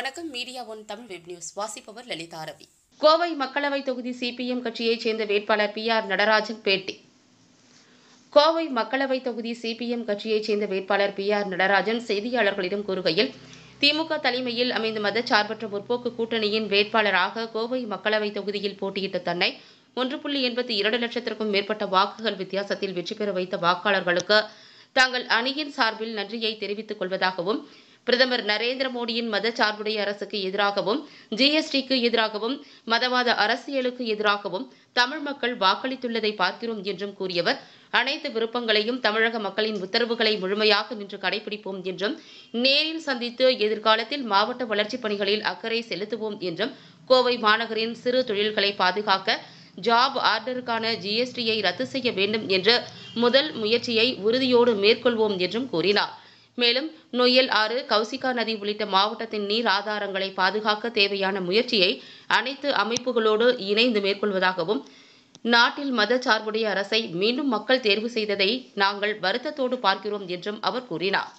வணக்கம் media one Tamil web news வாசிப்பவர் லலிதா ரவி கோவை மக்களவை தொகுதி சிபிஎம் கட்சியைச் சேர்ந்த வேட்பாளர் பி ஆர் நடராஜன் பேட்டி கோவை மக்களவை தொகுதி சிபிஎம் கட்சியைச் சேர்ந்த வேட்பாளர் பி ஆர் நடராஜன் செய்தியாளர்களிடம் கூறுகையில் திமுக தலைமையில் அமைந்த மதச்சார்பற்ற முற்போக்கு கூட்டணியின் வேட்பாளராக கோவை மக்களவை தொகுதியில் போட்டியிட்ட தன்னை ஒன்று புள்ளி எண்பத்தி இரண்டு லட்சத்திற்கும் மேற்பட்ட வாக்குகள் வித்தியாசத்தில் வெற்றி பெற வைத்த வாக்காளர்களுக்கு தங்கள் அணியின் சார்பில் நன்றியை தெரிவித்துக் கொள்வதாகவும் பிரதமர் நரேந்திர மோடியின் மதச்சார்புடைய அரசுக்கு எதிராகவும் ஜிஎஸ்டிக்கு எதிராகவும் மதவாத அரசியலுக்கு எதிராகவும் தமிழ் மக்கள் வாக்களித்துள்ளதை பார்க்கிறோம் என்றும் கூறியவர் அனைத்து விருப்பங்களையும் தமிழக மக்களின் உத்தரவுகளை முழுமையாக நின்று கடைபிடிப்போம் என்றும் நேரில் சந்தித்து எதிர்காலத்தில் மாவட்ட வளர்ச்சிப் பணிகளில் அக்கறை செலுத்துவோம் என்றும் கோவை மாநகரின் சிறு தொழில்களை பாதுகாக்க ஜாப் ஆர்டருக்கான ஜிஎஸ்டியை ரத்து செய்ய வேண்டும் என்ற முதல் முயற்சியை உறுதியோடு மேற்கொள்வோம் என்றும் கூறினார் மேலும் நொய்யல் ஆறு கௌசிகா நதி உள்ளிட்ட மாவட்டத்தின் நீர் ஆதாரங்களை பாதுகாக்க தேவையான முயற்சியை அனைத்து அமைப்புகளோடு இணைந்து மேற்கொள்வதாகவும் நாட்டில் மதச்சார்புடைய அரசை மீண்டும் மக்கள் தேர்வு செய்ததை நாங்கள் வருத்தத்தோடு பார்க்கிறோம் என்றும் அவர் கூறினார்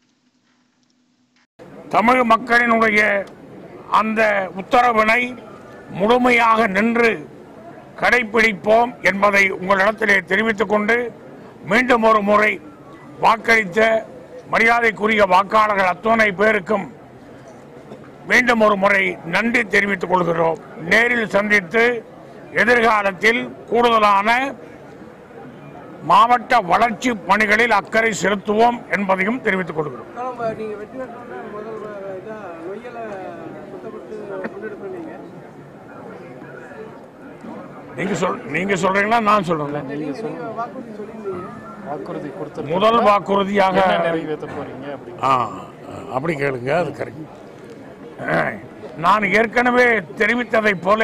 தமிழ் மக்களினுடைய அந்த உத்தரவினை முழுமையாக நின்று கடைபிடிப்போம் என்பதை உங்களிடத்திலே தெரிவித்துக் கொண்டு மீண்டும் ஒரு முறை வாக்களித்த மரியாதைக்குரிய வாக்காளர்கள் அத்தனை பேருக்கும் மீண்டும் ஒரு முறை நன்றி தெரிவித்துக் கொள்கிறோம் நேரில் சந்தித்து எதிர்காலத்தில் கூடுதலான மாவட்ட வளர்ச்சி பணிகளில் அக்கறை செலுத்துவோம் என்பதையும் தெரிவித்துக் கொள்கிறோம் நம்ம நீங்க வெற்றி பெற்றோம்னா முதல் வ- இதா நொய்யலை சுத்தப்பட்டு முன்னெடுப்பேன் நீங்க நீங்க சொல் நீங்க சொல்றீங்களா நான் சொல்றேன் நீங்க நீங்க வாக்குறுதி சொல்லியிருந்தீங்க வாக்குறுதி கொடுத்து முதல் வாக்குறுதியாக என்ன நிறைவேற்ற போறீங்க அப்படி ஆ, அப்படி கேளுங்க அது கரெக்ட் நான் ஏற்கனவே தெரிவித்ததைப் போல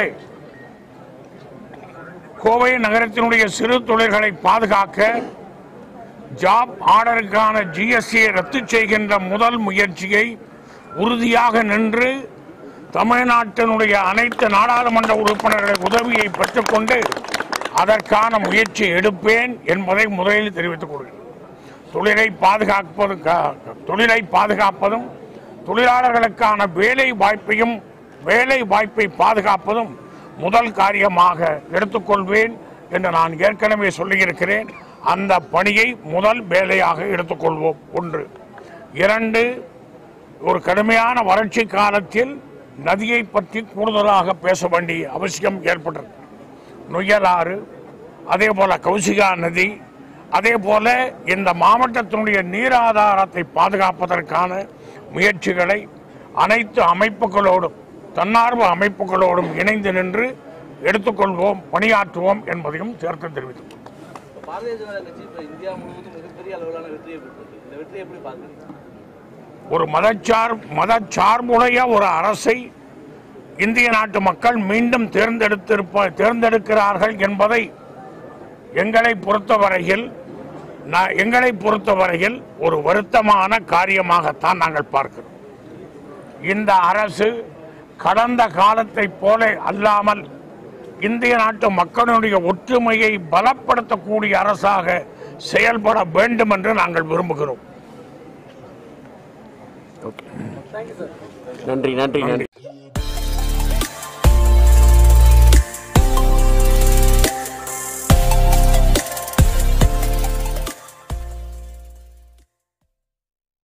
கோவை நகரத்தினுடைய சிறு தொழில்களை பாதுகாக்க ஜாப் ஆர்டருக்கான ஜிஎஸ்டியை ரத்து செய்கின்ற முதல் முயற்சியை உறுதியாக நின்று தமிழ்நாட்டினுடைய அனைத்து நாடாளுமன்ற உறுப்பினர்களின் உதவியை பெற்றுக்கொண்டு அதற்கான முயற்சி எடுப்பேன் என்பதை முதலில் தெரிவித்துக் கொள்கிறேன் தொழிலை பாதுகாப்பது க- தொழிலை பாதுகாப்பதும் தொழிலாளர்களுக்கான வேலை வாய்ப்பையும் வேலை வாய்ப்பை பாதுகாப்பதும் முதல் காரியமாக எடுத்துக்கொள்வேன் என்று நான் ஏற்கனவே சொல்லியிருக்கிறேன் அந்த பணியை முதல் வேலையாக எடுத்துக்கொள்வோம் ஒன்று இரண்டு ஒரு கடுமையான வறட்சி காலத்தில் நதியை பற்றி கூடுதலாக பேச வேண்டிய அவசியம் ஏற்பட்டது நொய்யலாறு அதே போல கௌசிகா நதி அதே போல இந்த மாவட்டத்தினுடைய நீர் ஆதாரத்தை பாதுகாப்பதற்கான முயற்சிகளை அனைத்து அமைப்புகளோடும் தன்னார்வ அமைப்புகளோடும் இணைந்து நின்று எடுத்துக்கொள்வோம் பணியாற்றுவோம் என்பதையும் சேர்த்து தெரிவித்துக் கொள்கிறேன். பாரதிய ஜனதா கட்சி இப்ப இந்தியா முழுவதும் மிகப்பெரிய அளவிலான வெற்றியை பெற்றது இந்த வெற்றியை எப்படி பாக்குறீங்க ஒரு மதச்சார் மதச்சார்புடைய ஒரு அரசை இந்திய நாட்டு மக்கள் மீண்டும் தேர்ந்தெடுத்திருப்ப தேர்ந்தெடுக்கிறார்கள் என்பதை எங்களை பொறுத்தவரையில் நா- எங்களை பொறுத்தவரையில் ஒரு வருத்தமான காரியமாகத்தான் நாங்கள் பார்க்கிறோம் இந்த அரசு கடந்த காலத்தைப் போல அல்லாமல் இந்திய நாட்டு மக்களுடைய ஒற்றுமையை பலப்படுத்தக்கூடிய அரசாக செயல்பட வேண்டும் என்று நாங்கள் விரும்புகிறோம் நன்றி நன்றி நன்றி